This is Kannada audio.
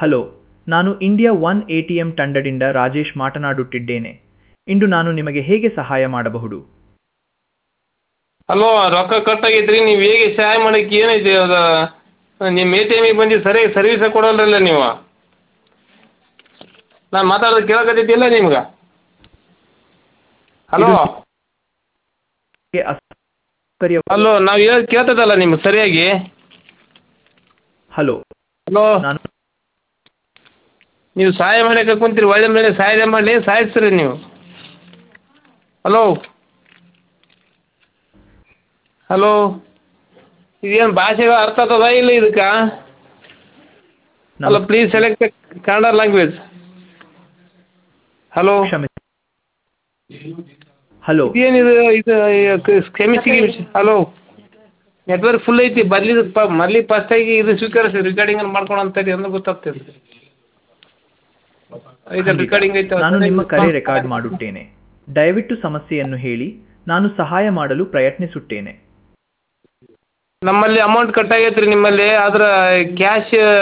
ಹಲೋ ನಾನು India one A T M ತಂಡದಿಂದ ರಾಜೇಶ್ ಮಾತನಾಡುತ್ತಿದ್ದೇನೆ ಇಂದು ನಾನು ನಿಮಗೆ ಹೇಗೆ ಸಹಾಯ ಮಾಡಬಹುದು ಹಲೋ ರೊಕ್ಕ ಕಟ್ ಆಗೈತೆ ರೀ ನೀವು ಹೇಗೆ ಸಹಾಯ ಮಾಡಕ್ಕೆ ಏನೈತಿ ಅದು ನಿಮ್ಮ ಎ ಟಿ ಎಮಿಗೆ ಬಂದು ಸರಿಯಾಗಿ ಸರ್ವಿಸೇ ಕೊಡೋಲ್ರಲ್ಲ ನೀವು ನಾನು ಮಾತಾಡೋದು ಕೇಳಕತ್ತೈತಿಲ್ಲ ನಿಮ್ಗೆ ಹಲೋ ಹೇಗೆ ಅಸೌಕರ್ಯ ಹಲೋ ನಾವು ಹೇಳೋದು ಕೇಳ್ತದಲ್ಲ ನಿಮ್ಗೆ ಸರಿಯಾಗಿ ಹಲೋ ಹಲೋ ನಾನು ನೀವು ಸಹಾಯ ಮಾಡಕ್ಕೆ ಕುಂತೀರಿ ಒಳ್ಳೆ ಮೇಲೆ ಸಹಾಯ ಮಾಡಲಿ ಸಾಯಿಸ್ತೀರಿ ನೀವು ಹಲೋ ಹಲೋ ಇದೇನು ಭಾಷೆಗಳು ಅರ್ಥ ಆಗ್ತದ ಇಲ್ಲ ಇದಕ್ಕೆ hello please select Kannada language hello ಕ್ಷಮಿಸಿ ಹಲೋ ಏನಿದು ಇದು ಕ್ಷಮಿಸಿ ಗಿಮಿಸಿ ಹಲೋ ನೆಟ್ವರ್ಕ್ ಫುಲ್ ಐತಿ ಬರ್ಲಿ ಪ ಮರ್ಲಿ ಫಸ್ಟಾಗಿ ಇದು ಸ್ವೀಕರಿಸಿ ರೆಕಾರ್ಡಿಂಗ್ ಮಾಡ್ಕೊಂಡು ಅಂತೇಳಿ ಅಂದ್ರೆ ಗೊತ್ತಾಗ್ತದೆ ಇದು ಖಂಡಿತ. ರೆಕಾರ್ಡಿಂಗ್ ಐತೆ ನಾನು ನಿಮ್ಮ ಕರೆ ರೆಕಾರ್ಡ್ ಮಾಡುತ್ತೇನೆ ದಯವಿಟ್ಟು ಸಮಸ್ಯೆಯನ್ನು ಹೇಳಿ ನಾನು ಸಹಾಯ ಮಾಡಲು ಪ್ರಯತ್ನಿಸುತ್ತೇನೆ ನಮ್ಮಲ್ಲಿ ಅಮೌಂಟ್ ಕಟ್ ಆಗೈತೆ ರೀ ನಿಮ್ಮಲ್ಲಿ ಆದ್ರೆ ಕ್ಯಾಶ್